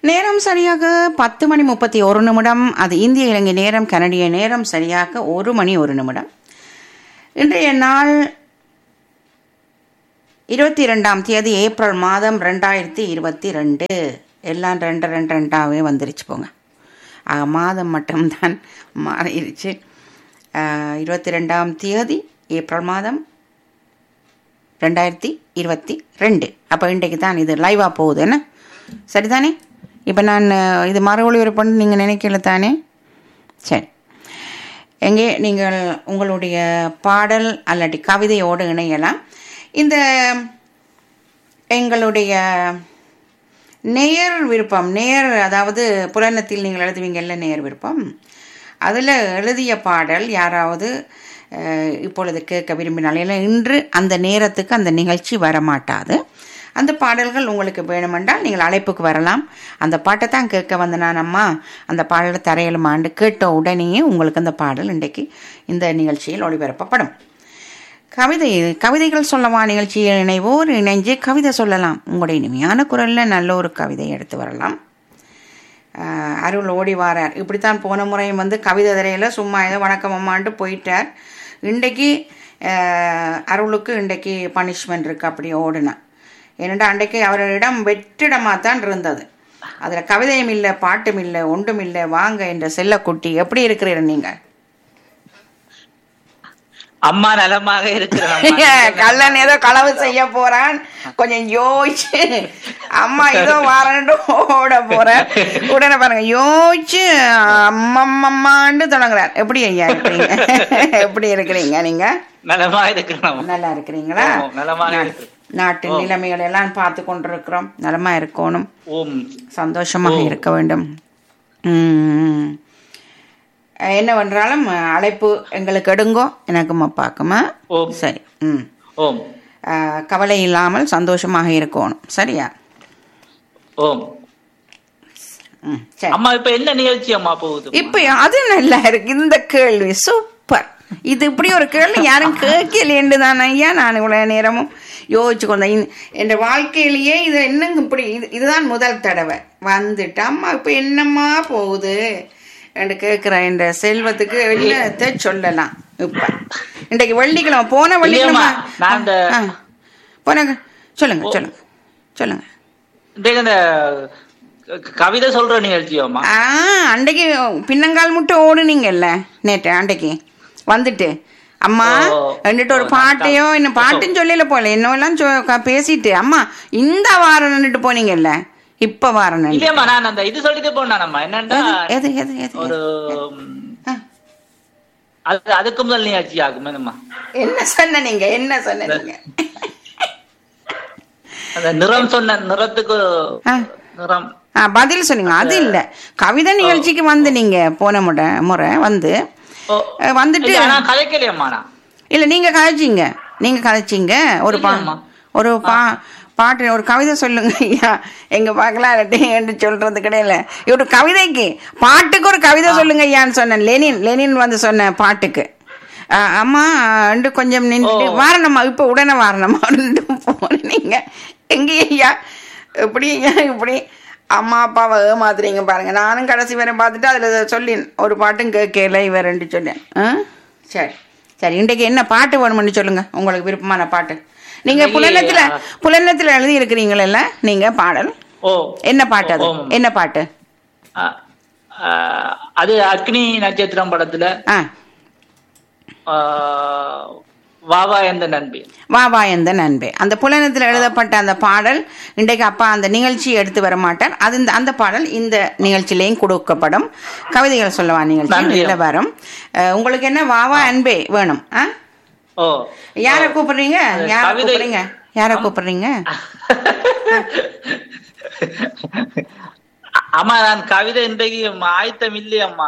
நேரம் சரியாக பத்து மணி முப்பத்தி ஒரு நிமிடம் அது இந்திய இலங்கை நேரம் கனடிய நேரம் சரியாக ஒரு மணி ஒரு நிமிடம் இன்றைய நாள் இருபத்தி ரெண்டாம் தேதி ஏப்ரல் மாதம் ரெண்டாயிரத்தி இருபத்தி ரெண்டு எல்லாம் ரெண்டு ரெண்டு ரெண்டாவே வந்துருச்சு போங்க ஆக மாதம் மட்டும்தான் மாறிடுச்சு ஆஹ், இருபத்தி ரெண்டாம் தேதி ஏப்ரல் மாதம் ரெண்டாயிரத்தி இருபத்தி ரெண்டு அப்போ இன்றைக்கு தான் இது லைவாக போகுது என்ன சரிதானே இப்போ நான் அஹ், இது மறு ஒளிபரப்புன்னு நீங்கள் நினைக்கல தானே சரி எங்கே நீங்கள் உங்களுடைய பாடல் அல்லாட்டி கவிதையோடு இணையலாம் இந்த எங்களுடைய நேர் விருப்பம் நேர் அதாவது புலனத்தில் நீங்கள் எழுதுவீங்கல்ல நேர் விருப்பம் அதில் எழுதிய பாடல் யாராவது அஹ், இப்பொழுது கேட்க விரும்பினால் இல்லை இன்று அந்த நேரத்துக்கு அந்த நிகழ்ச்சி வரமாட்டாது அந்த பாடல்கள் உங்களுக்கு வேணுமென்றால் நீங்கள் அழைப்புக்கு வரலாம் அந்த பாட்டை தான் கேட்க வந்த நான் அம்மா அந்த பாடலை தரையிலுமாண்டு கேட்ட உடனேயே உங்களுக்கு அந்த பாடல் இன்றைக்கு இந்த நிகழ்ச்சியில் ஒளிபரப்பப்படும் கவிதை கவிதைகள் சொல்லவா நிகழ்ச்சியில் இணைவோர் இணைஞ்சு கவிதை சொல்லலாம் உங்களுடைய இனிமையான குரலில் நல்ல ஒரு கவிதை எடுத்து வரலாம் ஆஹ் அருள் ஓடி வாரார் இப்படித்தான் போன முறையும் வந்து கவிதை திரையில் சும்மா ஏதோ வணக்கம் அம்மான்ட்டு போயிட்டார் இன்றைக்கு ஆஹ் அருளுக்கு இன்றைக்கு பனிஷ்மெண்ட் இருக்கு அப்படி ஓடுனா ஏனென்றால் அன்றைக்கு அவரிடம் வெற்றிடமாக தான் இருந்தது அதில் கவிதையும் இல்லை பாட்டும் இல்லை ஒன்றும் இல்லை வாங்க என்ற செல்லக்குட்டி எப்படி இருக்கிறீர்கள் நீங்கள் அம்மா நலமாக இருக்கிறான் கள்ளன் ஏதோ களவு செய்ய போறான் கொஞ்சம் யோசிச்சு அம்மா ஏதோ வாரண்டு ஓட போறேன் உடனே பாருங்க யோசிச்சு அம்மம்மம்மான்னு தொடங்குறார் எப்படி ஐயா இருக்கிறீங்க எப்படி இருக்கிறீங்க நீங்க நலமாக இருக்கிறான் நல்லா இருக்கிறீங்களா ஓ, நலமாக நா- இருக்கிறேன். நாட்டு ஓ. நிலைமைகள் எல்லாம் பார்த்து கொண்டிருக்கிறோம் நலமா இருக்கணும் ஓம் சந்தோஷமாக ஓ. இருக்க வேண்டும் ம். என்னவென்றாலும் அழைப்பு எங்களுக்கு எடுங்கோ எனக்கும் அப்பாக்குமா ஓ. சரி ம் ஓம் ஆஹ், கவலை இல்லாமல் சந்தோஷமாக இருக்கணும் சரியா ஓம் ம் சரி அம்மா இப்ப என்ன நிகழ்ச்சி அம்மா போகுது இப்போ அது நல்லா இருக்கு இந்த கேள்வி சூப்பர் இது இப்படி ஒரு கேள்வி யாரும் கேட்கலேண்டு தானே ஐயா நான் இவ்வளோ நேரமும் யோசிச்சு கொண்டேன் இந்த- என் வாழ்க்கையிலேயே இது என்னங்க இப்படி இது இதுதான் முதல் தடவை வந்துட்டு அம்மா இப்போ என்னம்மா போகுது என்று கேட்குற என்ற செல்வத்துக்கு என்னத்தை சொல்லலாம் இப்போ இன்றைக்கு வெள்ளிக்கிழமை போன வெள்ளிக்கிழமை இல்லையம்மா, நான் இந்த- ஆ, போனாங்க சொல்லுங்க சொல்லுங்க சொல்லுங்க இன்றைக்கு அந்த க- கவிதை சொல்ற நிகழ்ச்சி அம்மா ஆ அன்றைக்கு பின்னங்கால் மட்டும் ஓடுனீங்கல்ல நேற்று அன்றைக்கு வந்துட்டு அம்மா ஓ. ரெண்டுட்டு ஒரு ஓ, பாட்டையோ இன்னும் பாட்டுன்னு சொல்லல போல என்னவெல்லாம் சொ- க- பேசிட்டு அம்மா இந்த வாரம் நின்றுட்டு போனீங்கல்ல இப்ப வாரம் நின்று இல்லையம்மா நான் அந்த இது சொல்லிட்டு போனானம்மா என்னன்னா எது எது எது ஒரு எது? ம், ஆ, அது அதுக்கு முதல் நிகழ்ச்சி ஆகும் என்னம்மா என்ன சொன்ன நீங்க என்ன சொன்ன நீங்க அந்த நிறம் சொன்ன நிறத்துக்கு ஆ. நிறம் ஆ, பதில் சொன்னீங்க அது இல்ல கவிதை நிகழ்ச்சிக்கு வந்து நீங்க போன முறை முறை வந்து ஓ, அஹ், வந்துட்டு இல்ல, நான் கதைக்கலையம்மா நான் இல்ல நீங்க கதைச்சீங்க நீங்க கதைச்சீங்க ஒரு பா இல்லையம்மா. ஒரு பா பாட்டு ஒரு கவிதை சொல்லுங்க ஐயா எங்க பார்க்கலாம் என்று சொல்றது கிடையாது ஒரு கவிதைக்கு பாட்டுக்கு ஒரு கவிதை சொல்லுங்க ஐயான்னு சொன்னேன் லெனின் லெனின் வந்து சொன்ன பாட்டுக்கு அஹ், அம்மா ரெண்டு கொஞ்சம் நின்று ஓ. வாரணம்மா இப்போ உடனே வாரணம்மா போனீங்க எங்க ஐயா எப்படி ஐயா இப்படி அம்மா அப்பாவை ஏமாத்துறீங்க பாருங்க நானும் கடைசி வரை பார்த்துட்டு அதில் சொல்லின் ஒரு பாட்டும் கேட்கல இவரண்டு சொன்னேன் ஆ சரி சரி இன்றைக்கு என்ன பாட்டு வேணும்னு சொல்லுங்க உங்களுக்கு விருப்பமான பாட்டு நீங்க இன்னைக்கு, புலனத்துல ஆ. புலனத்துல எழுதி இருக்கிறீங்களல்ல நீங்க பாடல் ஓ என்ன பாட்டு அது ஓ, ஆமாம். என்ன பாட்டு ஆ, ஆ, அது அக்னி நட்சத்திரம் படத்துல ஆ ஆ, வாவா எந்த நண்பி வா வா எந்த நண்பே அந்த புலனத்தில் எழுதப்பட்ட அந்த பாடல் இன்றைக்கு அப்பா அந்த நிகழ்ச்சி எடுத்து வர மாட்டார் அது இந்த அந்த பாடல் இந்த நிகழ்ச்சியிலையும் கொடுக்கப்படும் கவிதைகள் சொல்லவா நிகழ்ச்சி நன்றி. இதுல வரும் அஹ், உங்களுக்கு என்ன வா வா அன்பே வேணும் ஆ ஓ யாரை கூப்பிடுறீங்க அது யாரை கவிதை- கூப்பிடுறீங்க யாரை கூப்பிடுறீங்க அம்மா நான் கவிதை இன்றைக்கு ஆயத்தம் இல்லையம்மா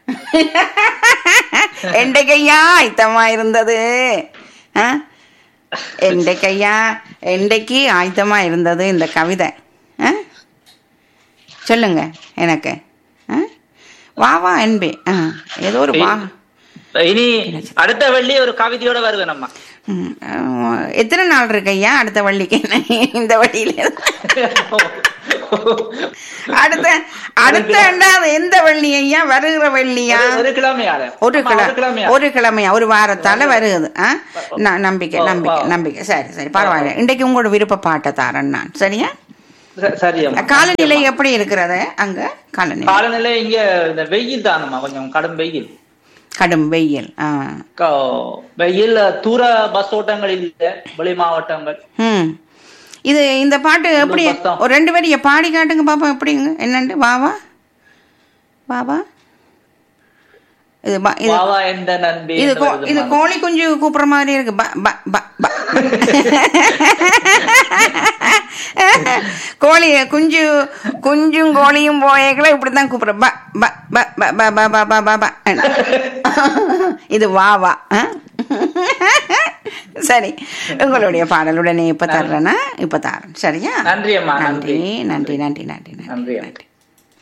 எந்த கையா ஆயத்தமா இருந்தது ஆ? எந்த கையா எண்டைக்கு ஆயத்தமா இருந்தது இந்த கவிதை ஆ? சொல்லுங்க எனக்கு ஆ? வா வா அன்பே ஆ ஏதோ ஒரு வா இனி அடுத்த வெள்ளி ஒரு கவிதையோட வருவேன் அம்மா ம், ஆ, எத்தனை நாள் இருக்கு ஐயா அடுத்த வள்ளிக்கு இந்த வழியில அடுத்த அடுத்த ரெண்டாவது எந்த வெள்ளி ஐயா வருகிற வெள்ளியா ஒரு- ஒரு கிழமையால ஒரு ஆமா, கிழமை ஒரு கிழமையா ஒரு கிழமையா ஒரு வாரத்தால வருகுது ஆ? ந- நம்பிக்கை ஓ, நம்பிக்கை ஓ. நம்பிக்கை சரி சரி பரவாயில்ல இன்றைக்கு உங்களோட விருப்ப பாட்டை தாரேன் நான் சரியா ச- சரி அம்மா. காலநிலை எப்படி இருக்கிறது அங்க காலநிலை காலநிலை இங்க இந்த வெயில் தானம்மா கொஞ்சம் கடும் வெயில் கடும் வெயில் ஆ க- வெயில் தூர பஸ் ஓட்டங்கள் இல்ல வெளி மாவட்டங்கள் ம் இது இந்த பாட்டு எப்படி பஸ் தான். ஒரு ரெண்டு பேரும் இங்க பாடி காட்டுங்க பாப்போம் எப்படிங்க என்னண்டு வாவா வாவா இது பா- இது வாவா எந்த நன்பி இது என்று கோ- வருதும்மா. இது கோழி குஞ்சு கூப்பிடுற மாதிரி இருக்கு ப ப ப ப கோழி குஞ்சு குஞ்சும் கோழியும் போயக்களை இப்படித்தான் கூப்பிடுற ப ப ப ப ப ப ப ப ப ப இது வா வா ஆ? சரி உங்களுடைய பாடலுடனே இப்ப தர்றேன்னா இப்ப தரேன் சரியா நன்றி அம்மா நன்றி நன்றி நன்றி நன்றி நன்றி நன்றி. நன்றி நன்றி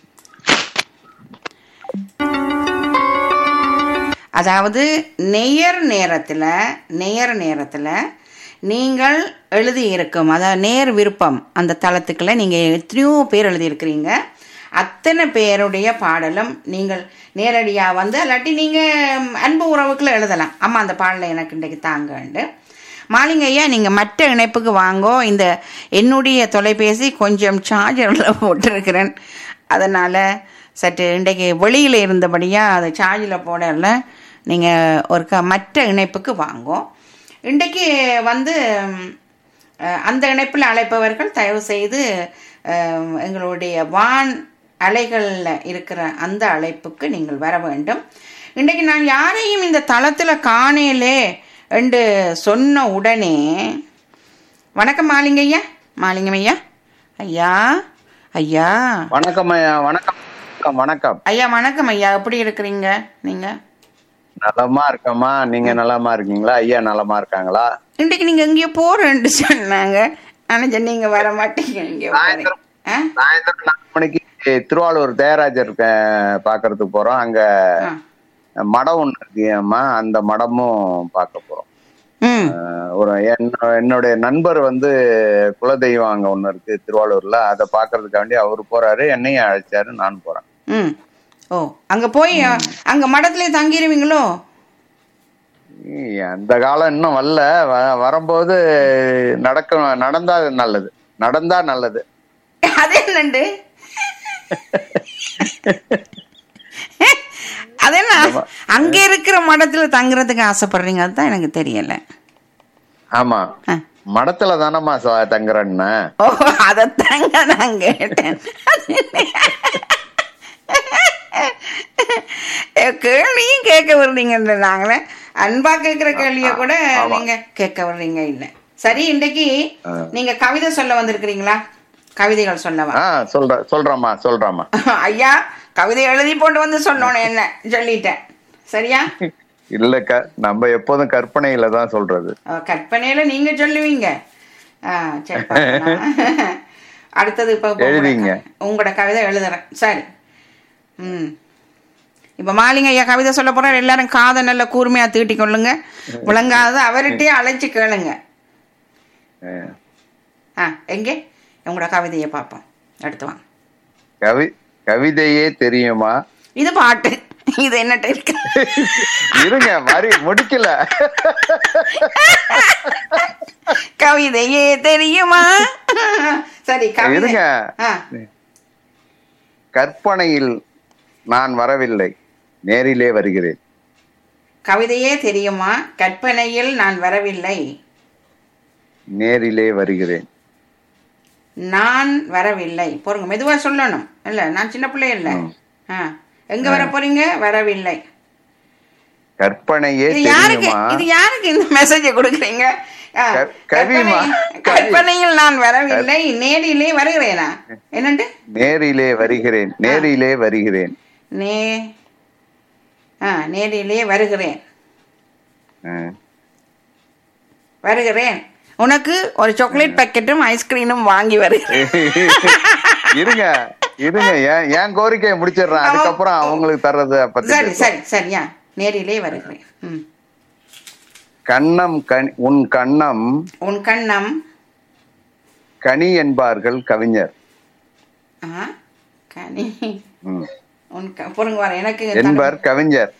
அதாவது நேயர் நேரத்தில் நேயர் நேரத்தில் நீங்கள் எழுதியிருக்கும் அதாவது நேர் விருப்பம் அந்த தளத்துக்குள்ள நீங்கள் எத்தனையோ பேர் எழுதியிருக்கிறீங்க அத்தனை பேருடைய பாடலும் நீங்கள் நேரடியாக வந்து இல்லாட்டி நீங்கள் அன்பு உறவுக்குள்ள எழுதலாம் அம்மா அந்த பாடலை எனக்கு இன்றைக்கு தாங்கண்டு மாலிங்க ஐயா நீங்கள் மற்ற இணைப்புக்கு வாங்கோ இந்த என்னுடைய தொலைபேசி கொஞ்சம் சார்ஜரில் போட்டிருக்கிறேன் அதனால் சற்று இன்றைக்கு வெளியில் இருந்தபடியாக அதை சார்ஜில் போடல நீங்கள் ஒரு க மற்ற இணைப்புக்கு வாங்கோ இன்றைக்கு வந்து ம், அஹ், அந்த இணைப்பில் அழைப்பவர்கள் தயவு செய்து அஹ், எங்களுடைய வான் அலைகளில் இருக்கிற அந்த அழைப்புக்கு நீங்கள் வர வேண்டும் இன்றைக்கு நான் யாரையும் இந்த தளத்தில் காணேலே என்று சொன்ன உடனே வணக்கம் மாலிங்க ஐயா மாலிங்கம் ஐயா ஐயா ஐயா வணக்கம் ஐயா வணக்கம் வணக்கம், வணக்கம் ஐயா வணக்கம் ஐயா எப்படி இருக்கிறீங்க நீங்க நலமா இருக்கம்மா நீங்க நலமா இருக்கீங்களா ஐயா நலமா இருக்காங்களா இன்றைக்கு நீங்க எங்கேயோ போறேன்னு சொன்னாங்க ஆனா நீங்க வர மாட்டீங்க இங்கே சாயந்தரம். ஆ சாயந்தரம் நாலு மணிக்கு திருவாரூர் தேராஜர் க- பாக்குறதுக்கு போறோம் அங்க ஆ. மடம் ஒண்ணு இருக்கு அம்மா அந்த மடமும் பார்க்க போறோம் ம் அஹ் ஒரு என்ன- என்னுடைய நண்பர் வந்து குலதெய்வம் அங்க ஒண்ணு இருக்கு திருவாரூர்ல அதை பாக்குறதுக்காண்டி அவர் போறாரு என்னையும் அழைச்சாரு நான் போறேன் ம் ஓ அங்க போய் அங்க மடத்திலே தங்கிடுவீங்களோ ஈ, அந்த காலம் இன்னும் வரல வ- வரும்போது நடக்க நடந்தா நல்லது நடந்தா நல்லது அது என்னண்டு அது என்ன அங்க இருக்கிற மடத்துல தங்குறதுக்கு ஆசைப்படுறீங்க அதுதான் எனக்கு தெரியல ஆமா ஆ. மடத்துல தானம்மா ச- தங்குறேன்னு ஓ அதைத்தாங்க நான் கேட்டேன் கேள்வியும் கேட்க வர்றீங்கன்ற நாங்களே அன்பா கேட்கிற கேள்விய கூட நீங்க கேட்க வர்றீங்க இல்ல சரி இன்றைக்கு நீங்க கவிதை சொல்ல வந்திருக்கிறீங்களா கவிதைகள் சொல்லவா ஆ சொல்ற சொல்றேம்மா சொல்றேம்மா ஐயா கவிதை எழுதி போட்டு வந்து சொல்லணும் என்ன சொல்லிட்டேன் சரியா இல்ல க நம்ம எப்போதும் கற்பனையில தான் சொல்றது அஹ் கற்பனையில நீங்க சொல்லுவீங்க ஆ, சரி பார்க்கலாம். அடுத்தது இப்ப இப்ப உங்களோட எழுதிங்க. க- உங்களோட கவிதை எழுதுறேன் சரி ம் இப்ப மாலிங்க ஐயா கவிதை சொல்ல போறாரு எல்லாரும் காதை நல்ல கூர்மையா தீட்டி கொள்ளுங்க விளங்காத அவர்கிட்டயே அழைச்சு கேளுங்க அஹ், ஆ எங்கே உங்களோட கவிதையை பார்ப்போம் அடுத்து வாங்க கவி கவிதையே தெரியுமா இது பாட்டு இது என்னட்ட இருக்கு இருங்க மாதிரி முடிக்கல கவிதையே தெரியுமா சரி கவிதை இருங்க ஆ கற்பனையில் நான் வரவில்லை நேரிலே வருகிறேன் கவிதையே தெரியுமா கற்பனையில் நான் வரவில்லை நேரிலே வருகிறேன் நான் வரவில்லை போருங்க மெதுவா சொல்லணும் இல்ல நான் சின்ன பிள்ளை இல்ல ஆ எங்க வர போறீங்க வரவில்லை கற்பனையே இது யாருக்கு தெரியுமா இது யாருக்கு இந்த மெசேஜ் கொடுக்குறீங்க ஆ, க- கவிமா. கற்பனை- கற்பனையில் நான் வரவில்லை நேரிலே வருகிறேனா என்னண்டு நேரிலே வருகிறேன் நேரிலே வருகிறேன் நே ஆ நேரிலே வருகிறேன் அஹ், வருகிறேன் உனக்கு ஒரு சாக்லேட் பாக்கெட்டும் ஐஸ்கிரீமும் வாங்கி வருகிறேன் இருங்க இருங்க ஏன் என் கோரிக்கையை முடிச்சிடுறேன் அதுக்கப்புறம் அவங்களுக்கு தர்றது பத்தி சரி பேசுவோம். சரி சரியா நேரிலே வருகிறேன் ம் கண்ணம் கனி உன் கண்ணம் உன் கண்ணம் கனி என்பார்கள் கவிஞர் ஆ கனி ம். உன் க- பொறுங்க வர எனக்கு தமிழ் என்பர் கவிஞர்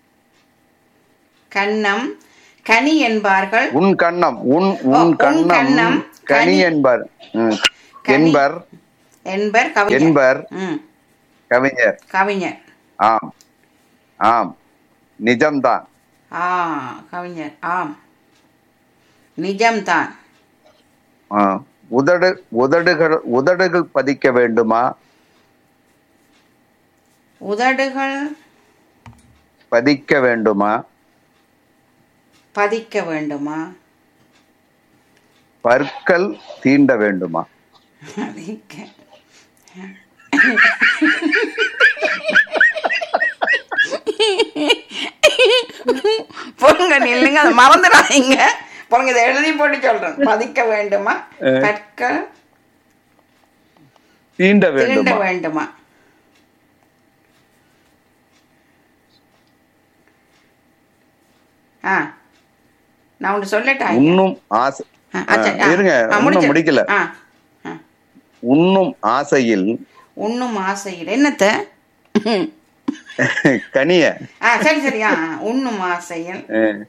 கன்னம் கனி என்பார்கள் உன் கண்ணம் உன் ஓ, உன் உன் கன்னம், கண்ணம் கனி கனி. என்பர் ம். கனி. என்பர் என்பர் கவிஞர் என்பர் ம் கவிஞர் கவிஞர் ஆம் ஆம் நிஜம்தான் ஆ கவிஞர் ஆம் நிஜம்தான் ஆ. உதடு உதடுகள் உதடுகள் பதிக்க வேண்டுமா உதடுகள் பதிக்க வேண்டுமா பதிக்க வேண்டுமா பற்கள் தீண்ட வேண்டுமா பதிக்க பொருங்க நில்லுங்க அதை மறந்துடாதீங்க பொருங்க இதை எழுதி போட்டு சொல்றேன் பதிக்க வேண்டுமா பற்கள் தீண்ட தீண்ட வேண்டுமா வேண்டுமா ஆ நான் ஒன்று சொல்லட்டா உண்ணும் ஆசை ஆ, அச்சா, ஆ, இருங்க, ஆ, இன்னும் முடிச்சு. முடிக்கல. ஆ, ஆ. உண்ணும் ஆசையில் உண்ணும் ஆசையில் என்னத்த கனிய ஆ சரி சரி ஆ ஆ, உண்ணும் ஆசையில் அஹ்,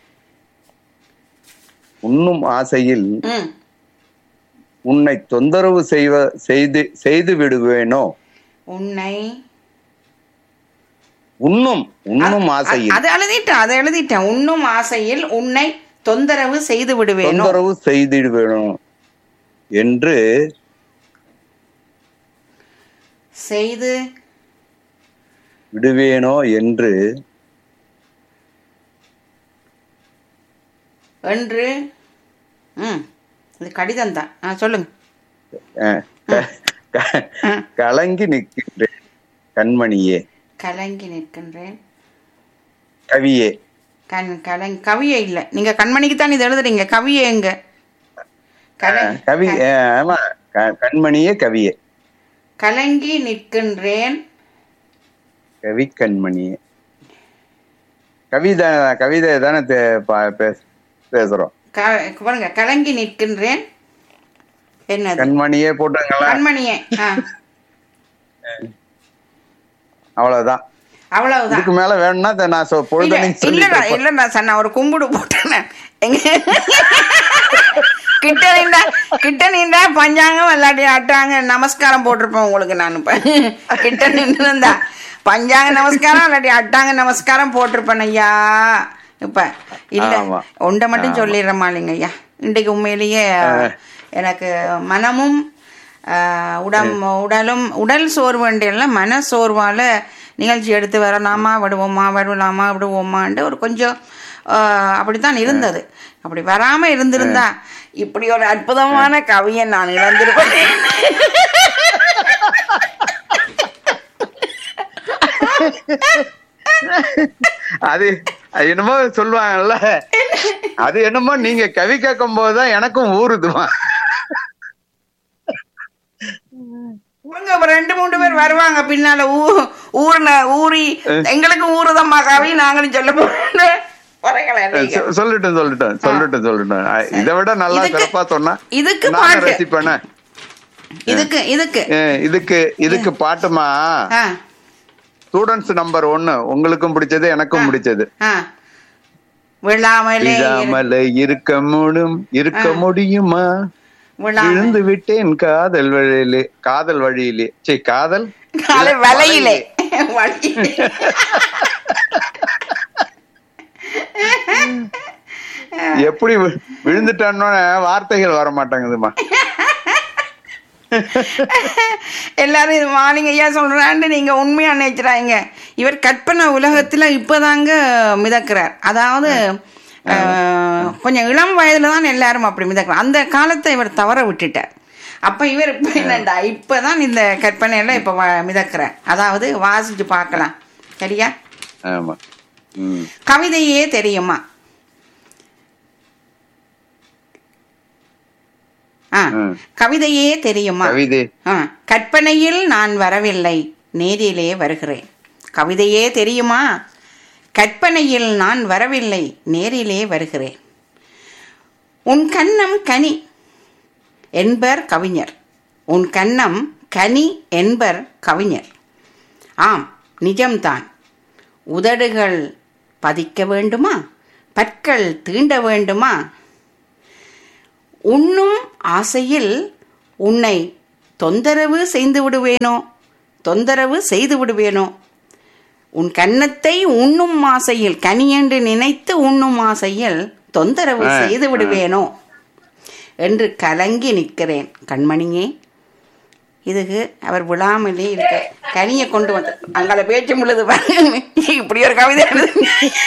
உண்ணும் ஆசையில் ம் உன்னை தொந்தரவு செய்வ செய்து செய்து விடுவேனோ உன்னை உண்ணும் உண்ணும் அ- ஆசையில் அது எழுதிட்டேன் அதை எழுதிட்டேன் உண்ணும் ஆசையில் உன்னை தொந்தரவு செய்து விடுவேனோ தொந்தரவு செய்திடுவேனோ என்று செய்து விடுவேனோ என்று என்று ம் இது கடிதம் தான் ஆ சொல்லுங்க அஹ், க- க- கலங்கி நிற்கின்றேன் கண்மணியே கலங்கி நிற்கின்றேன் கவியே கண் கலங் கவியே இல்லை நீங்க கண்மணிக்கு தான் இது எழுதுறீங்க கவியே எங்க கலங் கவி அஹ், ஆமா க- கண்மணியே கவியே கலங்கி நிற்கின்றேன் கவி கண்மணியே கவிதை கவிதை தானே தே- பா- பேச- பேசுறோம் க- பாருங்க கலங்கி நிற்கின்றேன் என்னது கண்மணியே போட்டுங்களா கண்மணியே ஆ அவ்வளவுதான் அவ்வளவுதான் இதுக்கு மேல வேணும்னா இதை நான் சொ- இல்ல பொழுதனைக்கு இல்லடா சொல்லிட்டு இல்லடா சார் நான் ஒரு கும்பிடு போட்டேன் எங்க கிட்ட நின்றா கிட்ட நின்றா பஞ்சாங்கம் விளையாடி ஆட்டாங்க நமஸ்காரம் போட்டிருப்பேன் உங்களுக்கு நான் இப்ப கிட்ட நின்று இருந்தா பஞ்சாங்க நமஸ்காரம் இல்லாட்டி அட்டாங்க நமஸ்காரம் போட்டிருப்பேன் ஐயா இப்ப இல்ல ஆமா. ஒன்றை மட்டும் சொல்லிடுறேன் மாலிங்க ஐயா இன்றைக்கு உண்மையிலேயே எனக்கு மனமும் ஆஹ், உடம் உடலும் உடல் சோர்வுன்றல மன சோர்வால நிகழ்ச்சி எடுத்து வரலாமா விடுவோமா விடலாமா விடுவோமான்ட்டு ஒரு கொஞ்சம் ஆஹ், அப்படித்தான் இருந்தது அப்படி வராம இருந்திருந்தா இப்படி ஒரு அற்புதமான கவியை நான் இழந்திருப்பேன் அது அது என்னமோ சொல்லுவாங்கல்ல அது என்னமோ நீங்க கவி கேட்கும் போதுதான் எனக்கும் ஊறுதுமா இவங்க அப்ப ரெண்டு மூணு பேர் வருவாங்க பின்னால ஊ ஊர்ல ஊறி எங்களுக்கு ஊருதம்மா கவி நாங்களும் சொல்ல போறோம் வரங்களேன் நீங்க. சொ- சொல்லட்டும் சொல்லட்டும் சொல்லட்டும் சொல்லட்டும் அஹ், இதை விட நல்லா இதுக்கு- சிறப்பா சொன்னா இதுக்கு நானும் பாட்டு. ரசிப்பேனே இதுக்கு இதுக்கு அஹ், இதுக்கு இதுக்கு பாட்டுமா ஆ ஸ்டூடெண்ட்ஸ் நம்பர் ஒன்னு உங்களுக்கும் பிடிச்சது எனக்கும் பிடிச்சது ஆ விழாமலே இரு- விழாமல இருக்க முடியும் இருக்க முடியுமா விழாம விழுந்து விட்டேன் காதல் வழியிலே காதல் வழியிலே சே காதல் காலை வலையிலே வலையிலே. எப்படி வி- விழுந்துட்டான்னு வார்த்தைகள் வர மாட்டேங்குதுமா எல்லாரும் இது மாலிங்க ஐயா சொல்றான்னு நீங்க உண்மையா நினைச்சுறாங்க இவர் கற்பனை உலகத்துல இப்பதாங்க மிதக்கிறார் அதாவது அஹ், கொஞ்சம் இளம் வயதுல தான் எல்லாரும் அப்படி மிதக்கிறார் அந்த காலத்தை இவர் தவற விட்டுட்டார் அப்ப இவர் இப்ப என்னண்டா இப்பதான் இந்த கற்பனையில இப்ப வ- மிதக்கிறார் அதாவது வாசிச்சு பார்க்கலாம் சரியா ஆமா ம் கவிதையே தெரியுமா ஆ ம். கவிதையே தெரியுமா கவிதை ஆ, கற்பனையில் நான் வரவில்லை நேரிலே வருகிறேன் கவிதையே தெரியுமா கற்பனையில் நான் வரவில்லை நேரிலே வருகிறேன் உன் கண்ணம் கனி என்பர் கவிஞர் உன் கண்ணம் கனி என்பர் கவிஞர் ஆம் நிஜம்தான் உதடுகள் பதிக்க வேண்டுமா பற்கள் தீண்ட வேண்டுமா உண்ணும் ஆசையில் உன்னை தொந்தரவு செய்து விடுவேனோ தொந்தரவு செய்து விடுவேனோ உன் கன்னத்தை உண்ணும் ஆசையில் கனி என்று நினைத்து உண்ணும் ஆசையில் தொந்தரவு ஆ, செய்து விடுவேனோ என்று கலங்கி நிற்கிறேன் கண்மணியே இதுக்கு அவர் விழாமலே இருக்க கனியை கொண்டு வந்து அங்கால பேச்சு முழுது பாருங்க. இப்படி ஒரு கவிதை எழுது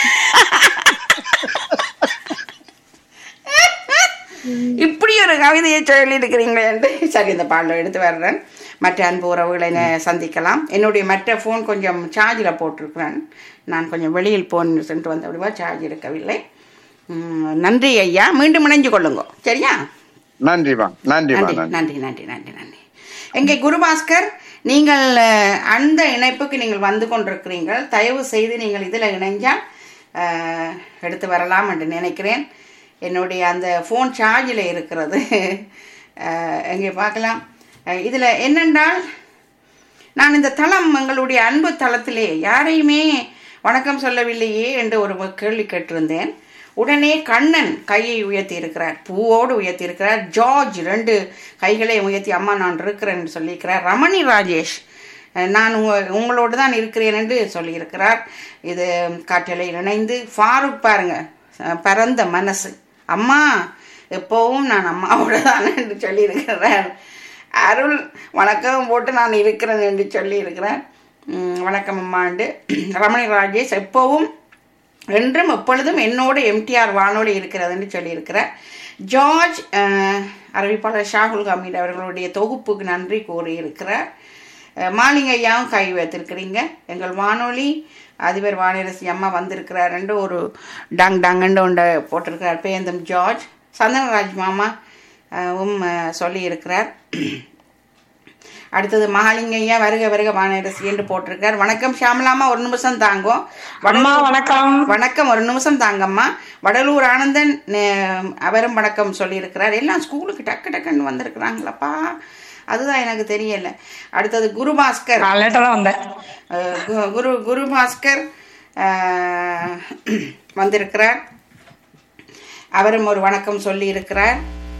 இப்படி ஒரு கவிதையை சொல்லி இருக்கிறீங்களே என்று சரி இந்த பாடலை எடுத்து வர்றேன் மற்ற அன்பு உறவுகளை நே- சந்திக்கலாம் என்னுடைய மற்ற ஃபோன் கொஞ்சம் சார்ஜில் போட்டிருக்கிறேன் நான் கொஞ்சம் வெளியில் போன் சென்று வந்த அப்படிவா சார்ஜ் இருக்கவில்லை உம், நன்றி ஐயா மீண்டும் இணைஞ்சு கொள்ளுங்க சரியா நன்றிமா நன்றிமா நன்றி நன்றி நன்றி நன்றி நன்றி நன்றி எங்கே குருபாஸ்கர் நீங்கள் அஹ், அந்த இணைப்புக்கு நீங்கள் வந்து கொண்டிருக்கிறீர்கள் தயவு செய்து நீங்கள் இதில் இணைஞ்சால் அஹ், எடுத்து வரலாம் என்று நினைக்கிறேன் என்னுடைய அந்த ஃபோன் சார்ஜில் இருக்கிறது அஹ், எங்கே பார்க்கலாம் இதில் என்னென்றால் நான் இந்த தளம் எங்களுடைய அன்பு தளத்திலே யாரையுமே வணக்கம் சொல்லவில்லையே என்று ஒரு கேள்வி கேட்டிருந்தேன் உடனே கண்ணன் கையை உயர்த்தி இருக்கிறார் பூவோடு உயர்த்தி இருக்கிறார் ஜார்ஜ் ரெண்டு கைகளை உயர்த்தி அம்மா நான் இருக்கிறேன் என்று சொல்லியிருக்கிறார் ரமணி ராஜேஷ் அஹ், நான் உங்க உங்களோடு தான் இருக்கிறேன் என்று சொல்லியிருக்கிறார் இது காற்றலையில் இணைந்து ஃபாரூக் பாருங்க அஹ், பரந்த மனசு அம்மா எப்போவும் நான் அம்மாவோட தான் என்று சொல்லியிருக்கிறார் அருள் வணக்கம் போட்டு நான் இருக்கிறேன் என்று சொல்லி இருக்கிறேன் உம், வணக்கம் அம்மாண்டு ரமணி ராஜேஷ் எப்போவும் என்றும் எப்பொழுதும் என்னோடு எம்டிஆர் வானொலி இருக்கிறது என்று சொல்லியிருக்கிறார் ஜார்ஜ் அஹ், அறிவிப்பாளர் ஷாகுல் ஹமீத் அவர்களுடைய தொகுப்புக்கு நன்றி கூறியிருக்கிறார் அஹ், மாலிங்க ஐயாவும் கை வைத்திருக்கிறீங்க எங்கள் வானொலி அதிபர் வானரசி அம்மா வந்திருக்கிறார் என்று ஒரு டங் டங்குன்னு ஒன்றை போட்டிருக்கிறார் பேந்தம் ஜார்ஜ் சந்தனராஜ் மாமா அஹ், உம் அஹ், சொல்லியிருக்கிறார் அடுத்தது மகாலிங்கையா வருக வருக வானரசி என்று போட்டிருக்கார் வணக்கம் ஷியாமலாமா ஒரு நிமிஷம் தாங்கோ அம்மா வணக்கம் வணக்கம் ஒரு நிமிஷம் தாங்கம்மா வடலூர் ஆனந்தன் நே- அவரும் வணக்கம் சொல்லியிருக்கிறார் எல்லாம் ஸ்கூலுக்கு டக்கு டக்குன்னு வந்திருக்கிறாங்களப்பா அதுதான் எனக்கு தெரியல அடுத்தது குருபாஸ்கர் நான் லேட்டா தான் வந்தேன் அஹ், கு- குரு குருபாஸ்கர் அஹ், வந்திருக்கிறார் அவரும் ஒரு வணக்கம் சொல்லி இருக்கிறார்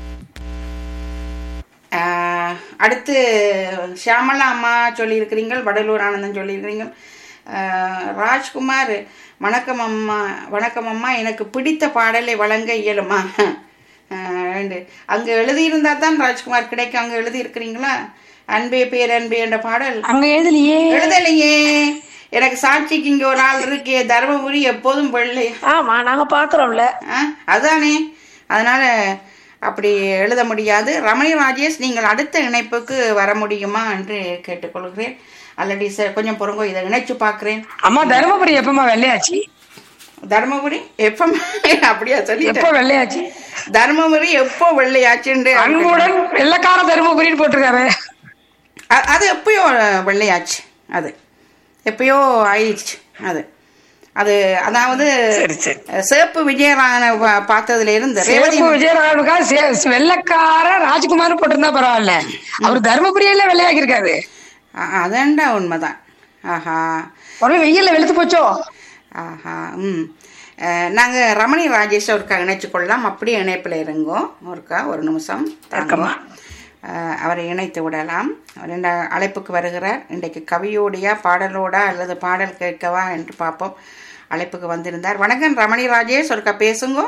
ஆஹ் அடுத்து ஷியாமலா அம்மா சொல்லியிருக்கிறீங்க வடலூர் ஆனந்தன் சொல்லியிருக்கிறீங்க ஆஹ் ராஜ்குமார் வணக்கம் அம்மா வணக்கம் அம்மா எனக்கு பிடித்த பாடலை வழங்க இயலுமா ஆஹ் ரெண்டு அங்கே எழுதியிருந்தா தான் ராஜ்குமார் கிடைக்கும் அங்கே எழுதியிருக்கிறீங்களா அன்பே பேரன்பே என்ற பாடல் அங்க எழுதலையே எழுதலையே எனக்கு சாட்சிக்கு இங்கே ஒரு ஆள் இருக்கே தருமபுரி எப்போதும் வெள்ளை ஆமா நாங்க பாக்குறோம்ல ஆ அதானே அதனால அப்படி எழுத முடியாது ரமணி ராஜேஷ் நீங்கள் அடுத்த இணைப்புக்கு வர முடியுமா என்று கேட்டுக்கொள்கிறேன் ஆல்ரெடி சார் கொஞ்சம் பொறுங்கோ இதை இணைச்சு பார்க்குறேன் அம்மா தருமபுரி எப்பமா வெள்ளையாச்சு தருமபுரி எப்போ அப்படியா எப்ப சொல்லிட்டேன் வெள்ளையாச்சு தருமபுரி எப்போ வெள்ளையாச்சுண்டு அன்புடன் வெள்ளக்கார தருமபுரின்னு போட்டிருக்காரு அ- அது எப்பயோ வெள்ளையாச்சு அது எப்பயோ ஆயிடுச்சு அது அது அதாவது சரி சரி சேப்பு விஜயராகன பா- பார்த்ததுல இருந்து ரேவதி சிவப்பு விஜயராகவனுக்கா சே- வெள்ளக்கார ராஜ்குமார் போட்டிருந்தா பரவாயில்ல அவர் தருமபுரியில வெள்ளையாக்கி இருக்காரு அ- அதான்டா உண்மைதான் ஆஹா ஒரு வெயில்ல வெளுத்து போச்சோ ஆஹா ம் நாங்கள் ரமணி ராஜேஷ் ஒருக்கா இணைச்சு கொள்ளலாம் அப்படியே இணைப்பில் இருங்கோ ஒருக்கா ஒரு நிமிஷம் தாங்கோ. இருக்கம்மா. அஹ், அவரை இணைத்து விடலாம் அவர் இந்த அழைப்புக்கு வருகிறார் இன்றைக்கு கவியோடையா பாடலோடா அல்லது பாடல் கேட்கவா என்று பார்ப்போம் அழைப்புக்கு வந்திருந்தார் வணக்கம் ரமணி ராஜேஷ் ஒருக்கா பேசுங்க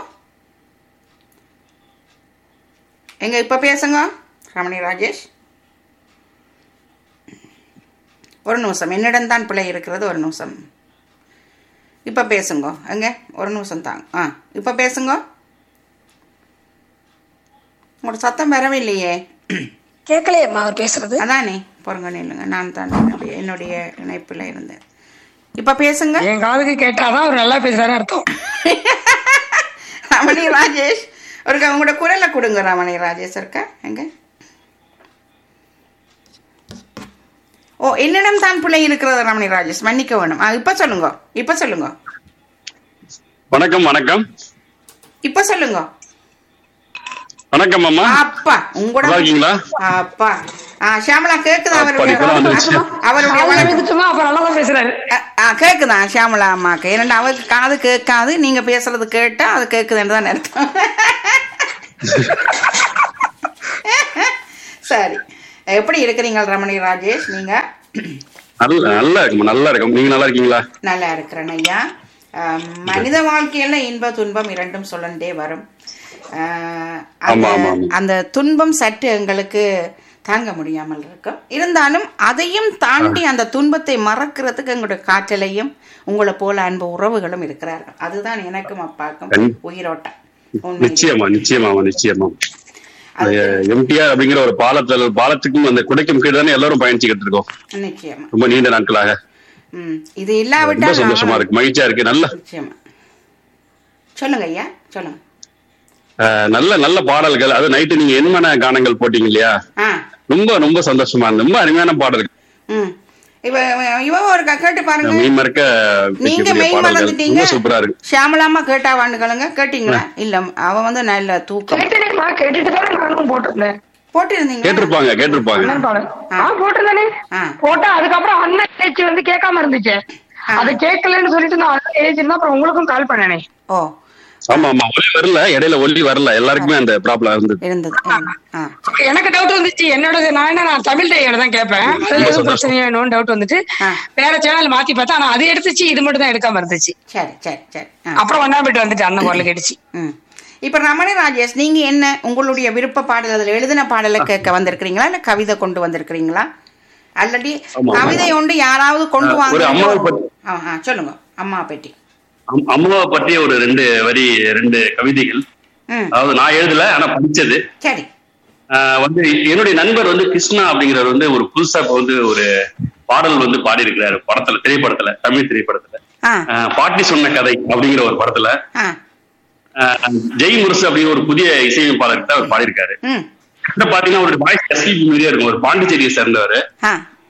எங்க இப்போ பேசுங்க ரமணி ராஜேஷ் ஒரு நிமிஷம் என்னிடம் தான் பிழை இருக்கிறது ஒரு நிமிஷம் இப்போ பேசுங்க எங்க ஒரு நிமிஷம் தாங்க ஆ இப்போ பேசுங்க உங்களோட சத்தம் வரவில்லையே கேட்கலையேம்மா அவர் பேசுறது அதானே பொறுங்க நில்லுங்க நான் தான் என்னுடைய என்னுடைய இணைப்பில் இருந்தேன் இப்போ பேசுங்க என் காதுக்கு கேட்டாதான் அவர் நல்லா பேசுறாரு அர்த்தம் ரமணி ராஜேஷ் ஒருக்கா உங்களோட குரலை கொடுங்க ரமணி ராஜேஷ் இருக்கா எங்க ஓ என்னிடம் தான் பிள்ளை இருக்கிறது ரமணி ராஜேஷ் மன்னிக்க வேணும் ஆ இப்போ சொல்லுங்க இப்போ சொல்லுங்க வணக்கம் வணக்கம் இப்போ சொல்லுங்க வணக்கம் அம்மா அப்பா உங்களோட நல்லா இருக்கீங்களா அப்பா ஆ ஷியாமலா கேக்குதா அவருடைய அப்படி இப்பதான் வந்துருச்சு. அவருடைய காலையில வணக்கம் எழுந்துச்சுமா அப்ப நல்லா தான் பேசுறாரு ஆ, ஆ, கேக்குதா ஷியாமலா அம்மாக்கு ஏன்னா அவருக்கு காது கேட்காது நீங்க பேசுறது கேட்டா அது கேக்குதுன்னு தான் அர்த்தம் சரி எப்படி இருக்கிறீங்க ரமணி ராஜேஷ் நீங்க நல்ல நல்லா இருக்கும் நல்லா இருக்கும் நீங்க நல்லா இருக்கீங்களா நல்லா இருக்கிறேன் ஐயா ஆம், மனித வாழ்க்கையில இன்ப துன்பம் இரண்டும் சொல்லண்டே வரும் ஆஹ், அந்த ஆமா, ஆமா, ஆமா. அந்த துன்பம் சற்று எங்களுக்கு தாங்க முடியாமல் இருக்கும் இருந்தாலும் அதையும் தாண்டி அந்த துன்பத்தை மறக்கிறதுக்கு எங்களுடைய காற்றலையும் உங்களை போல அன்பு உறவுகளும் இருக்கிறார்கள் அதுதான் எனக்கும் அப்பாக்கும் கண்- உயிரோட்டம் உண்மை நிச்சயமா நிச்சயமாமா நிச்சயமா அது எம்டிஆர் அப்படிங்கிற ஒரு பாலத்தில் பாலத்துக்கும் அந்த குடைக்கும் கீழே தானே எல்லாரும் பயணிச்சுக்கிட்டு இருக்கோம் நிச்சயமா ரொம்ப நீண்ட நாட்களாக ம் இது ரொம்ப இல்லாவிட்டால் சந்தோஷமா நான் இருக்கு மகிழ்ச்சியா இருக்கு நல்ல நிச்சயமா சொல்லுங்க ஐயா சொல்லுங்க அஹ், நல்ல நல்ல பாடல்கள் அது நைட்டு நீங்க எண்மன கானங்கள் போட்டீங்க இல்லையா ஆ ரொம்ப ரொம்ப சந்தோஷமா இருந்தது ரொம்ப அருமையான பாடல் ம் இவ இவ ஒரு க- கேட்டு பாருங்க மீன் மறக்க நீங்க வைக்கக்கூடிய மெய் பாடல்கள் மறந்துட்டீங்க ரொம்ப சூப்பரா இருக்கு ஷியாமலாமா கேட்டா வாண்டுகளுங்க கேட்டீங்களா இல்ல அவ வந்து நல்ல தூக்கம் கேட்டுட்டேன்மா கேட்டுட்டு தானே நானும் போட்டிருந்தேன் போட்டிருந்தீங்க கேட்டிருப்பாங்க கேட்டிருப்பாங்க அண்ணன் பாடம் ஆ போட்டிருந்தானே ஆ. போட்டா அதுக்கப்புறம் அண்ணன் பேச்சு வந்து கேட்காம இருந்துச்சு அது கேட்கலன்னு சொல்லிட்டு நான் அண்ணன் எழுதிருந்தா அப்புறம் உங்களுக்கும் கால் பண்ணனே ஓ ஆமா ஆமா ஒலி வரல இடையில ஒலி வரல எல்லாருக்குமே அந்த ப்ராப்ளம் இருந்தது இருந்தது ஆ எனக்கு டவுட் வந்துச்சு என்னோட நான் என்ன நான் தமிழ் டையோட தான் கேட்பேன் அதுல எதுவும் பிரச்சனை வேணும்னு டவுட் வந்துட்டு ஆ. வேற சேனல் மாத்தி பார்த்தா ஆனா அது எடுத்துச்சு இது மட்டும் தான் எடுக்காம இருந்துச்சு சரி சரி சரி ஆ அப்புறம் ஒன்னா போயிட்டு வந்துட்டு அண்ணன் குரல் கேட்டுச்சு ம் இப்ப ரமணி ராஜேஷ் நீங்க என்ன உங்களுடைய விருப்ப பாடல் அதுல எழுதின பாடலை கேட்க வந்திருக்கிறீங்களா இல்ல கவிதை கொண்டு வந்திருக்கிறீங்களா அல்லடி ஆமா. கவிதை ஒன்று யாராவது கொண்டு ஆ, வாங்க ஒரு அம்மாவை பத்தி- ஆ, ஆ, சொல்லுங்க அம்மா பெட்டி அம்- அம்மாவை பற்றிய ஒரு ரெண்டு வரி ரெண்டு கவிதைகள் ம் அதாவது நான் எழுதல ஆனா படிச்சது சரி ஆஹ் வந்து என்னுடைய நண்பர் வந்து கிருஷ்ணா அப்படிங்கிறவர் வந்து ஒரு புதுசா இப்ப வந்து ஒரு பாடல் வந்து பாடி இருக்கிறாரு படத்துல திரைப்படத்துல தமிழ் திரைப்படத்துல ஆ ஆஹ் பாட்டி சொன்ன கதை அப்படிங்கிற ஒரு படத்துல ஆ ஆஹ் ஜெய் முரசு அப்படிங்கிற ஒரு புதிய இசையமைப்பாளர்கிட்ட அவர் பாடியிருக்காரு ம் கிட்ட பாத்தீங்கன்னா ஒரு வாய்ஸ் எஸ்பிபி மாதிரியே இருக்கும் ஒரு பாண்டிச்சேரியை சேர்ந்தவர் ஆ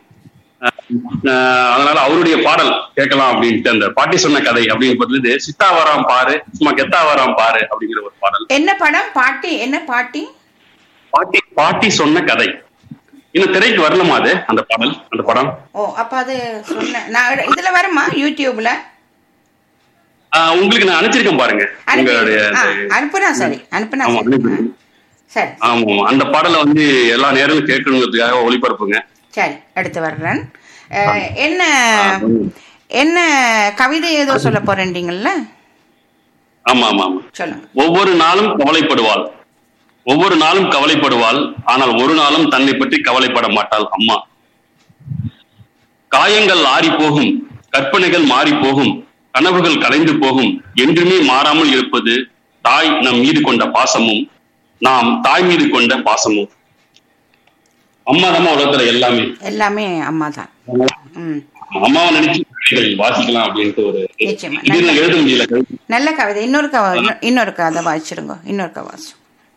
ஆஹ் அதனால அவருடைய பாடல் கேட்கலாம் அப்படின்ட்டு அந்த பாட்டி சொன்ன கதை அப்படிங்கிற பதில் சித்தா வராம் பாரு சும்மா கெத்தா வராம் பாரு அப்படிங்கிற ஒரு பாடல் என்ன படம் பாட்டி என்ன பாட்டி பாட்டி பாட்டி சொன்ன கதை இன்னும் திரைக்கு வரலமா அது அந்த பாடல் அந்த படம் ஓ அப்ப அது சொன்ன நான் இட- இதுல வருமா யூடியூப்ல ஆஹ் உங்களுக்கு நான் அனுப்பிச்சிருக்கேன் பாருங்க அனுப்பி உங்களுடைய ஆ, அந்த- அனுப்புனா சரி அனுப்புனா ஆமா, சரி அனுப்பி. ஆ. சரி ஆமா ஆமா அந்த பாடலை வந்து எல்லா நேரமும் கேட்கணுங்கிறதுக்காக ஒளிபரப்புங்க சரி எடுத்து வர்றேன் அஹ், என்ன ஆ. என்ன கவிதை ஏதோ சொல்ல போறேன்றீங்கல்ல ஆமா ஆமா ஆமா சொல்லுங்க ஒவ்வொரு நாளும் கவலைப்படுவாள் ஒவ்வொரு நாளும் கவலைப்படுவாள் ஆனால் ஒரு நாளும் தன்னை பற்றி கவலைப்பட மாட்டாள் அம்மா காயங்கள் ஆறி போகும் கற்பனைகள் மாறி போகும் கனவுகள் கலைந்து போகும் என்றுமே மாறாமல் இருப்பது தாய் நம் மீது கொண்ட பாசமும் நாம் தாய் மீது கொண்ட பாசமும் அம்மா தான் உலகத்துல எல்லாமே எல்லாமே அம்மா தான் ம் அம்மாவை நினைச்சு கவிதைகள் வாசிக்கலாம் அப்படின்ட்டு ஒரு நிச்சயமா. இது நான் எழுத முடியல கவிதை. நல்ல கவிதை இன்னொரு கவ இன்னொரு கதை வாசிச்சிடுங்க இன்னொரு கதை வாசி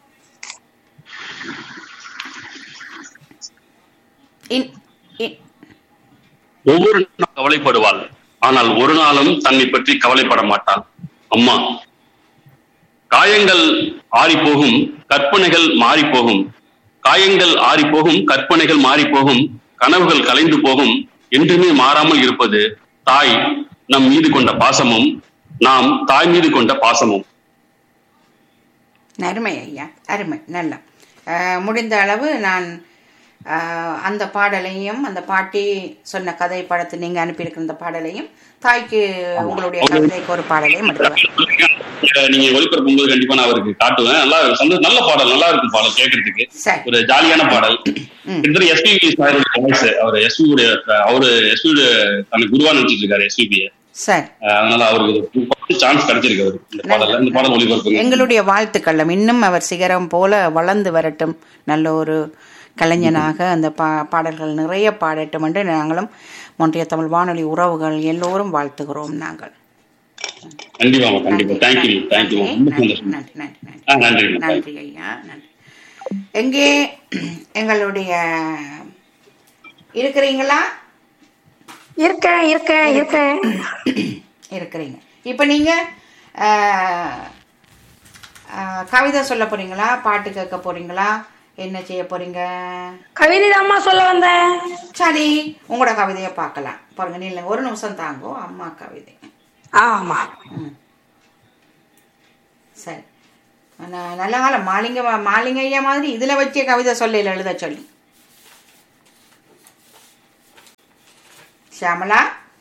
இன்- இன்- ஒவ்வொரு நாளும் கவலைப்படுவாள் ஆனால் ஒரு நாளும் தன்னை பற்றி கவலைப்பட மாட்டாள் அம்மா காயங்கள் ஆறி போகும் கற்பனைகள் மாறி போகும் காயங்கள் ஆறி போகும் கற்பனைகள் மாறி போகும் கனவுகள் கலைந்து போகும் என்றுமே மாறாமல் இருப்பது தாய் நம் மீது கொண்ட பாசமும் நாம் தாய் மீது கொண்ட பாசமும் அருமை ஐயா அருமை நல்லா அஹ், முடிந்த அளவு நான் அஹ், அந்த பாடலையும் அந்த பாட்டி சொன்ன கதை படத்தை நீங்க அனுப்பியிருக்கிற அந்த பாடலையும் தாய்க்கு உங்களுடைய கவிதைக்கு ஒரு பாடலையும் எடுத்துவேன் இதை நீங்க ஒளிபரப்பும் போது கண்டிப்பா நான் அவருக்கு காட்டுவேன் நல்லா சந்தோஷம் நல்ல பாடல் நல்லா இருக்கும் பாடல் கேட்கறதுக்கு சரி ஒரு ஜாலியான பாடல் ம். கிட்டத்தட்ட எஸ்பிபி சாரோட வாய்ஸ் அவர் எஸ்பி உடைய அவரு எஸ்பி தனக்கு குருவா நினைச்சிட்டு இருக்காரு எஸ்பிபி சரி அதனால அவருக்கு சான்ஸ் கிடைச்சிருக்கு அவருக்கு இந்த பாடல்ல இந்த பாடல் ஒளிபரப்புங்க எங்களுடைய வாழ்த்துக்களும் இன்னும் அவர் சிகரம் போல வளர்ந்து வரட்டும் நல்ல ஒரு கலைஞனாக அந்த பா பாடல்கள் நிறைய பாடட்டும் என்று நாங்களும் ஒன்றிய தமிழ் வானொலி உறவுகள் எல்லோரும் வாழ்த்துகிறோம் நாங்கள் கண்டிப்பா கண்டிப்பா தேங்க்யூ தேங்க்யூ ரொம்ப நன்றி சந்தோஷம் நன்றி நன்றி நன்றி ஆ, நன்றி நன்றி ஐயா நன்றி எங்கே எங்களுடைய இருக்கிறீங்களா இருக்கேன் இருக்கேன் இருக்கேன் இருக்கிறீங்க இப்போ நீங்க ஆஹ், ஆஹ், கவிதை சொல்ல போறீங்களா பாட்டு கேட்க போறீங்களா என்ன செய்ய போறீங்க கவிதை தாம்மா சொல்ல வந்தேன் சரி உங்களோட கவிதையை பார்க்கலாம் பாருங்க நீ ஒரு நிமிஷம் தாங்கோ அம்மா கவிதை ஆமா ம் சரி நான் நல்ல காலம் மாலிங்க மாலிங்க ஐயா மாதிரி இதில் வச்சே கவிதை சொல்லல எழுத சொல்லி ஷியாமலா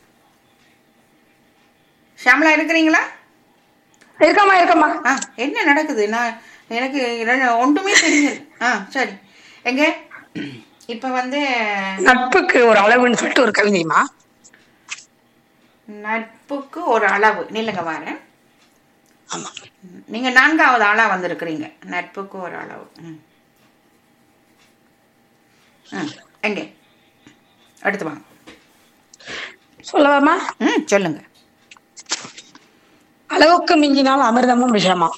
ஷியாமலா இருக்கிறீங்களா இருக்கம்மா இருக்கம்மா ஆ என்ன நடக்குது நான் எனக்கு ரெண்டு- ஒன்றுமே தெரியல ஆ சரி எங்க இப்போ வந்து நட்புக்கு ஒரு அளவுன்னு சொல்லிட்டு ஒரு கவிதைமா நட்புக்கு ஒரு அளவு நில்லுங்க வரேன் ஆமா நீங்க நான்காவது ஆளா வந்திருக்கிறீங்க நட்புக்கு ஒரு அளவு ம். ம் எங்க அடுத்து வாங்க சொல்லவாமா ம் சொல்லுங்க அளவுக்கு மிஞ்சினால் அமிர்தமும் விஷமா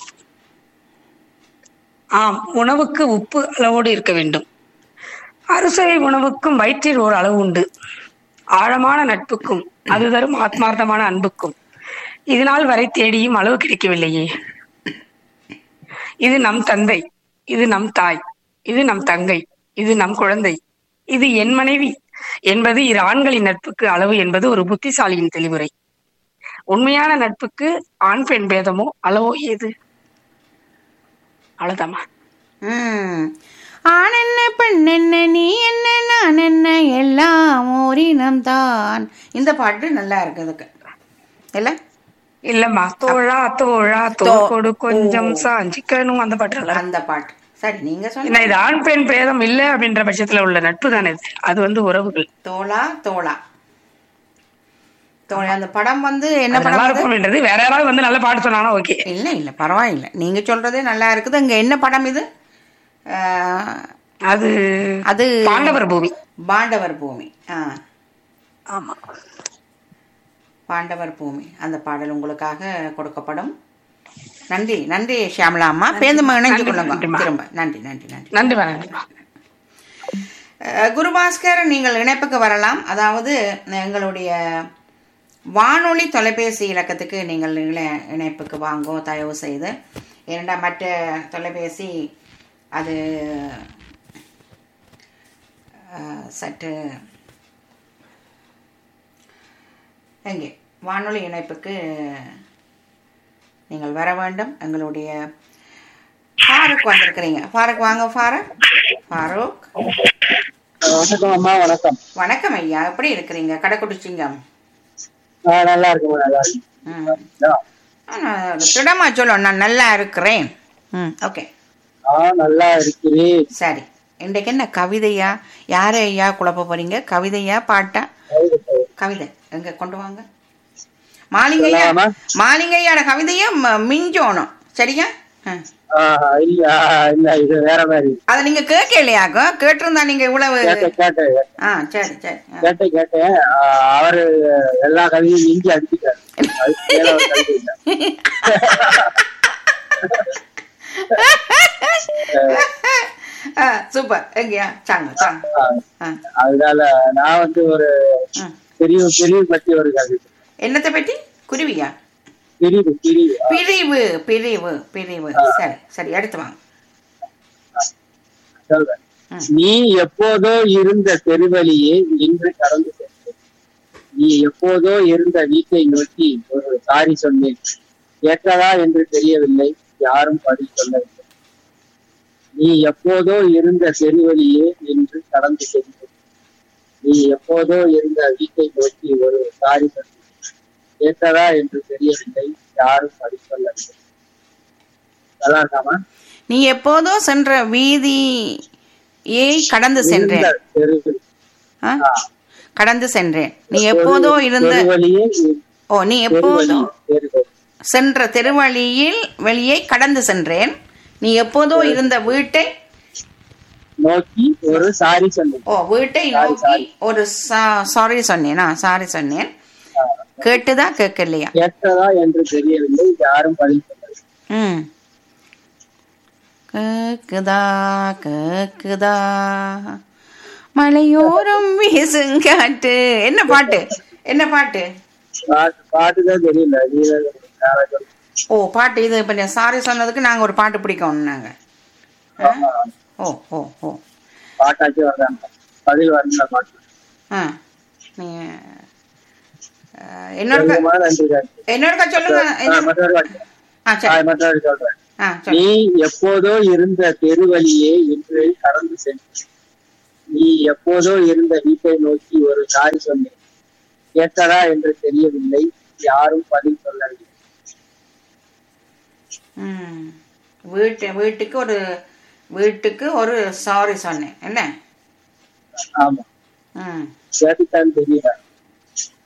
ஆம் உணவுக்கு உப்பு அளவோடு இருக்க வேண்டும் அறுசுவை உணவுக்கும் வயிற்றில் ஒரு அளவு உண்டு ஆழமான நட்புக்கும் அது தரும் ஆத்மார்த்தமான அன்புக்கும் இது நாள் வரை தேடியும் அளவு கிடைக்கவில்லையே இது நம் தந்தை இது நம் தாய் இது நம் தங்கை இது நம் குழந்தை இது என் மனைவி என்பது இரு ஆண்களின் நட்புக்கு அளவு என்பது ஒரு புத்திசாலியின் தெளிவுரை உண்மையான நட்புக்கு ஆண் பெண் பேதமோ அளவோ ஏது அவ்வளவுதாம்மா ம் ஆண் என்ன பெண் என்ன நீ என்ன நான் என்ன எல்லாம் ஓரினம் தான் இந்த பாட்டு நல்லா இருக்கு இதுக்கு இல்ல இல்லம்மா தோழா தோழா தோள் கொடு கொஞ்சம் சாஞ்சிக்கணும் அந்த பாட்டு நல்லா இருக்கு. அந்த பாட்டு சரி நீங்க ஏன்னா சொன்ன இது ஆண் பெண் பேதம் இல்ல அப்படின்ற பட்சத்துல உள்ள நட்பு தானே இது அது வந்து உறவுகள் தோளா தோளா தோழா அந்த படம் வந்து என்ன அது நல்லா படம் அது? இருக்கும் அப்படின்றது வேற யாராவது வந்து நல்ல பாட்டு சொன்னாங்கன்னா ஓகே இல்ல இல்ல பரவாயில்ல நீங்க சொல்றதே நல்லா இருக்குது இங்க என்ன படம் இது ஆஹ், அது அது பாண்டவர் பூமி பாண்டவர் பூமி ஆ ஆமா பாண்டவர் பூமி அந்த பாடல் உங்களுக்காக கொடுக்கப்படும் நன்றி நன்றி ஷியாமலா அம்மா பேருந்து இணைஞ்சு நன்றி, கொள்ளுங்க நன்றிம்மா. திரும்ப நன்றி நன்றி நன்றி நன்றிமா நன்றிமா அஹ், குருபாஸ்கர் நீங்கள் இணைப்புக்கு வரலாம் அதாவது எங்களுடைய வானொலி தொலைபேசி இலக்கத்துக்கு நீங்கள் இணை- இணைப்புக்கு வாங்கோ தயவு செய்து ஏனெண்டா மற்ற தொலைபேசி அது அஹ், சற்று எங்கே வானொலி இணைப்புக்கு நீங்கள் வர வேண்டும் எங்களுடைய ஃபாரூக் வந்திருக்கிறீங்க ஃபாரூக் வாங்க ஃபாரூக் ஃபாரூக் வணக்கம் அம்மா வணக்கம் வணக்கம் ஐயா எப்படி இருக்கிறீங்க கடைக்குடிச்சிங்கம் ஆ, நல்லா இருக்குமா நல்லா இருக்கு ம் திடமா சொல்லும் நான் நல்லா இருக்கிறேன் ம் ஓகே ஆ நல்லா இருக்கிறேன் சரி இன்றைக்கு என்ன கவிதையா யாரை ஐயா குழப்ப போறீங்க கவிதையா பாட்டா கவிதை எங்க கொண்டு வாங்க மாலிங்கையா சொல்லலாமா? மாலிங்கையோட கவிதையை ம- மிஞ்சோணும் சரியா ஆ. ஆ, இல்ல ஆ, இல்ல இது வேற மாதிரி அதை நீங்க கேட்கலையாக்கும் கேட்டிருந்தா நீங்க இவ்வளவு கேட்டேன் கேட்டேன் ஆ சரி சரி ஆ. கேட்டேன் கேட்டேன் ஆ, அவரு எல்லா கவிதையும் இஞ்சி அடிச்சுட்டாரு அதுக்கு மேல ஒரு கவிதை இல்ல. ஆ, சூப்பர் எங்கயா சாங்க சாங்க ஆ, ஆ. அதனால நான் வந்து ஒரு ம். பிரிவு பிரிவு பத்தி ஒரு கவிதை என்னத்தை பற்றி குருவியா பிரிவு பிரிவு பிரிவு பிரிவு பிரிவு சரி சரி எடுத்து வாங்க சொல்றேன் ம். நீ எப்போதோ இருந்த தெருவழியே இன்று கடந்து சென்றேன் நீ எப்போதோ இருந்த வீட்டை நோக்கி ஒரு சாரி சொன்னேன் ஏற்றதா என்று தெரியவில்லை யாரும் பதில் சொல்லவில்லை நீ எப்போதோ இருந்த தெருவழியே இன்று கடந்து சென்றேன் நீ எப்போதோ இருந்த வீட்டை நோக்கி ஒரு சாரி சொன்னேன் ஏற்றதா என்று தெரியவில்லை யாரும் பதில் சொல்லவில்லை நல்லா இருக்காமா நீ எப்போதோ சென்ற வீதியை கடந்து சென்றேன் இருந்த தெருவில் ஆ? கடந்து சென்றேன் நீ எப்போதோ இருந்த தெருவழியே ஓ நீ எப்போதோ தெருவழி சென்ற தெருவழியில் வெளியே கடந்து சென்றேன் நீ எப்போதோ இருந்த வீட்டை நோக்கி ஒரு சாரி சொன்னேன் ஓ வீட்டை நோக்கி ஒரு சாரி சொன்னேனா சாரி சொன்னேன் கேட்டுதா கேட்கலையா கேட்டதா என்று தெரியவில்லை யாரும் பதில் சொல்லவில்லை ம் கேக்குதா கேக்குதா மலையோரம் வீசுங்காட்டு என்ன பாட்டு என்ன பாட்டு பாட்டு பாட்டுதான் தெரியல நீதான் வேற சொல்லு. ஓ பாட்டு இது இப்போ சாரி சொன்னதுக்கு நாங்கள் ஒரு பாட்டு பிடிக்கணும் நாங்கள் ஆமா. ஓ ஓ ஓ பாட்டாச்சு வர்றாங்க பதில் வரல பாட்டு ஆ நீங்கள் என்னோட கொஞ்சமா நன்றி கார்த்தி. என்னோட சொல்லுங்க ஆ, என்ன- மற்றொரு வாட்டி. ஆ ஆ, சரி மற்றொரு சொல்றேன் ஆ நீ சொல்லு எப்போதோ இருந்த தெருவழியே இன்று கடந்து சென்று நீ எப்போதோ இருந்த வீட்டை நோக்கி ஒரு சாரி சொன்னேன் கேட்டதா என்று தெரியவில்லை யாரும் பதில் சொல்லவில்லை ம் வீட்டு வீட்டுக்கு ஒரு வீட்டுக்கு ஒரு சாரி சொன்னேன் என்ன ஆமா ம் கேட்டுத்தான் தெரியல